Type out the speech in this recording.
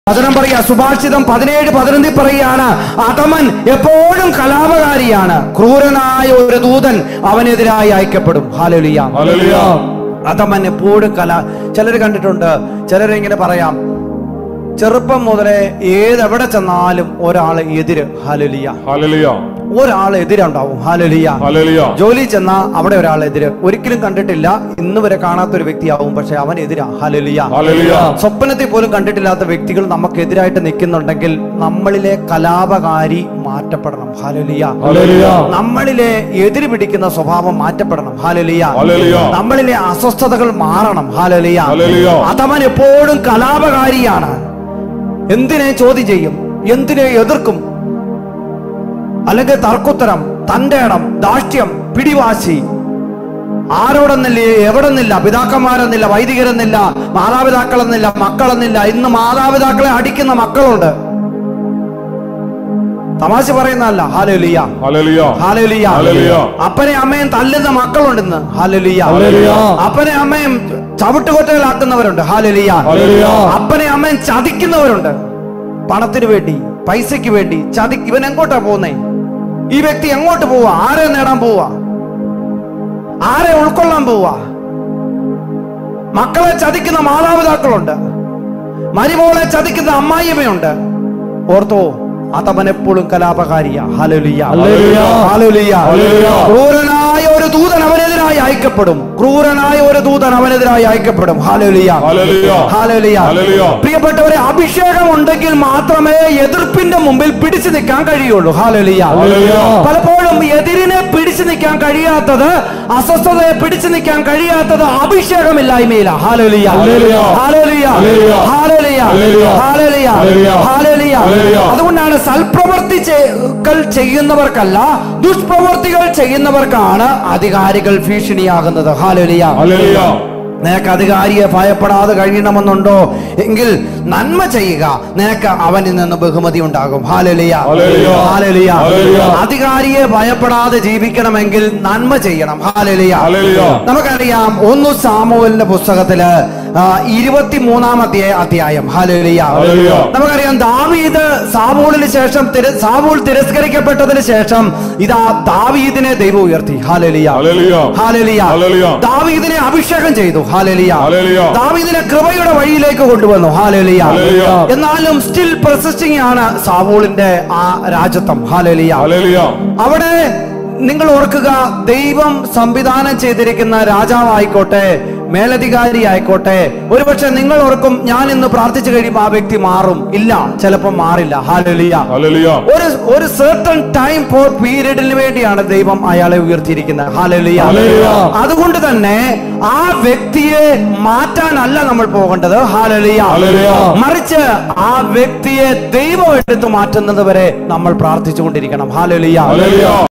വചനം പറയാ സുഭാഷിതം പതിനേഴ് പതിനൊന്നിൽ പറയാണ് അതമൻ എപ്പോഴും കലാപകാരിയാണ് ക്രൂരനായ ഒരു ദൂതൻ അവനെതിരായി അയക്കപ്പെടും ഹാലലിയ ഹല്ലേലൂയ. അതമൻ എപ്പോഴും കല ചിലർ കണ്ടിട്ടുണ്ട് ചിലരിങ്ങനെ പറയാം ചെറുപ്പം മുതലേ ഏതെവിടെ ചെന്നാലും ഒരാൾ എതിര് ഹാലലിയ ഹല്ലേലൂയ. ഒരാൾ എതിരുണ്ടാവും ഹാലലിയ ഹല്ലേലൂയ. ജോലി ചെന്നാ അവിടെ ഒരാൾ എതിര് ഒരിക്കലും കണ്ടിട്ടില്ല ഇന്ന് വരെ കാണാത്ത ഒരു വ്യക്തിയാവും പക്ഷെ അവൻ എതിരാ ഹാലലിയ ഹല്ലേലൂയ. സ്വപ്നത്തിൽ പോലും കണ്ടിട്ടില്ലാത്ത വ്യക്തികൾ നമുക്കെതിരായിട്ട് നിൽക്കുന്നുണ്ടെങ്കിൽ നമ്മളിലെ കലാപകാരി മാറ്റപ്പെടണം ഹാലലിയ ഹല്ലേലൂയ. നമ്മളിലെ എതിര് പിടിക്കുന്ന സ്വഭാവം മാറ്റപ്പെടണം ഹാലലിയ ഹല്ലേലൂയ. നമ്മളിലെ അസ്വസ്ഥതകൾ മാറണം ഹാലലിയ ഹല്ലേലൂയ. അതവൻ എപ്പോഴും കലാപകാരിയാണ് എന്തിനെ ചോദ്യം ചെയ്യും എന്തിനെ എതിർക്കും അല്ലെങ്കിൽ തർക്കുത്തരം തന്റെ ഇടം ദാഷ്ട്യം പിടിവാശി ആരോടെന്നില്ല എവിടെന്നില്ല പിതാക്കന്മാരെന്നില്ല വൈദികരെന്നില്ല മാതാപിതാക്കളെന്നില്ല മക്കളെന്നില്ല ഇന്ന് മാതാപിതാക്കളെ അടിക്കുന്ന മക്കളുണ്ട് തമാശ പറയുന്നതല്ല ഹാലലിയ ഹല്ലേലൂയ. ഹാലലിയ ഹല്ലേലൂയ. അപ്പനെ അമ്മയും തല്ലുന്ന മക്കളുണ്ട് ഇന്ന് ഹാലലിയ ഹല്ലേലൂയ. അപ്പനെ അമ്മയും ചവിട്ടുകൊട്ടയിലാക്കുന്നവരുണ്ട് ഹാലലിയ ഹല്ലേലൂയ. അപ്പനെ അമ്മയും ചതിക്കുന്നവരുണ്ട് പണത്തിന് വേണ്ടി പൈസയ്ക്ക് വേണ്ടി ചതി ഇവൻ എങ്ങോട്ടാ പോകുന്നേ ഈ വ്യക്തി എങ്ങോട്ട് പോവാ ആരെ നേടാൻ പോവാ ആരെ ഉൾക്കൊള്ളാൻ പോവാ മക്കളെ ചതിക്കുന്ന മാതാപിതാക്കളുണ്ട് മരുമോളെ ചതിക്കുന്ന അമ്മായിയമ്മയുണ്ട് ഓർത്തോ അതവൻ എപ്പോഴും കലാപകാരിയ ഹല്ലേലൂയ. ഹല്ലേലൂയ. ഹല്ലേലൂയ. ഹല്ലേലൂയ. ക്രൂരനായ ഒരു ദൂതൻ അവനെതിരായി അയക്കപ്പെടും ക്രൂരനായ ഒരു ദൂതൻ അവനെതിരായി അയക്കപ്പെടും ഹാലലിയ ഹല്ലേലൂയ. ഹാലലിയ ഹല്ലേലൂയ. പ്രിയപ്പെട്ടവരെ അഭിഷേകം ഉണ്ടെങ്കിൽ മാത്രമേ എതിർപ്പിന്റെ മുമ്പിൽ പിടിച്ചു നിൽക്കാൻ കഴിയുള്ളൂ ഹാലലിയ ഹല്ലേലൂയ. പലപ്പോഴും എതിരിനെ പിടിച്ചു നിൽക്കാൻ കഴിയാത്തത് അസ്വസ്ഥതയെ പിടിച്ചു നിൽക്കാൻ കഴിയാത്തത് അഭിഷേകമില്ലായ്മയില ഹാലലിയ ഹല്ലേലൂയ. ഹാലലിയ ഹല്ലേലൂയ. ഹാലലിയ ഹല്ലേലൂയ. ഹാലലിയ ഹല്ലേലൂയ. ഹാലലിയ ഹല്ലേലൂയ. അതുകൊണ്ടാണ് സൽപ്രവർത്തി ചെയ്- ചെയ്യുന്നവർക്കല്ല ദുഷ്പ്രവർത്തികൾ ചെയ്യുന്നവർക്കാണ് അധികാരികൾ ഭീഷണിയാകുന്നത് ഹാലലിയ ഹല്ലേലൂയ. നിനക്ക് അധികാരിയെ ഭയപ്പെടാതെ കഴിയണമെന്നുണ്ടോ എങ്കിൽ നന്മ ചെയ്യുക നിനക്ക് അവനിൽ നിന്ന് ബഹുമതി ഉണ്ടാകും ഹാലലിയ ഹല്ലേലൂയ. ഹാലലിയ ഹല്ലേലൂയ. അധികാരിയെ ഭയപ്പെടാതെ ജീവിക്കണമെങ്കിൽ നന്മ ചെയ്യണം ഹാലലിയ ഹല്ലേലൂയ. നമുക്കറിയാം ഒന്ന് സാമുവലിന്റെ പുസ്തകത്തില് ആ, ഇരുപത്തിമൂന്നാമത്തെ അധ്യായം ഹാലലിയ ഹല്ലേലൂയ. നമുക്കറിയാം ദാവീദ് സാവൂളിന് ശേഷം തിര- സാവൂൾ തിരസ്കരിക്കപ്പെട്ടതിന് ശേഷം ഇതാ ദാവീദിനെ ദൈവം ഉയർത്തി ഹാലലിയ ഹല്ലേലൂയ. ഹാലലിയ ഹല്ലേലൂയ. ദാവീദിനെ അഭിഷേകം ചെയ്തു ഹാലലിയ ഹല്ലേലൂയ. ദാവീദിനെ കൃപയുടെ വഴിയിലേക്ക് കൊണ്ടുവന്നു ഹാലലിയ ഹല്ലേലൂയ. എന്നാലും സ്റ്റിൽ പ്രസിസ്റ്റിംഗ് ആണ് സാവൂളിന്റെ ആ രാജ്യത്വം ഹാലലിയ ഹല്ലേലൂയ. അവിടെ നിങ്ങൾ ഓർക്കുക ദൈവം സംവിധാനം ചെയ്തിരിക്കുന്ന രാജാവായിക്കോട്ടെ മേലധികാരി ആയിക്കോട്ടെ ഒരുപക്ഷെ നിങ്ങൾ ഓർക്കും ഞാൻ ഇന്ന് പ്രാർത്ഥിച്ചു കഴിയുമ്പോൾ ആ വ്യക്തി മാറും ഇല്ല ചിലപ്പോൾ മാറില്ല ഹാലലിയ ഹല്ലേലൂയ. ഒരു ഒരു certain ടൈം ഫോർ പീരീഡിന് വേണ്ടിയാണ് ദൈവം അയാളെ ഉയർത്തിയിരിക്കുന്നത് ഹാലലിയ ഹല്ലേലൂയ. അതുകൊണ്ട് തന്നെ ആ വ്യക്തിയെ മാറ്റാനല്ല നമ്മൾ പോകേണ്ടത് ഹാലലിയ ഹല്ലേലൂയ. മറിച്ച് ആ വ്യക്തിയെ ദൈവം എടുത്തു മാറ്റുന്നത് വരെ നമ്മൾ പ്രാർത്ഥിച്ചുകൊണ്ടിരിക്കണം ഹാലലിയ ഹല്ലേലൂയ.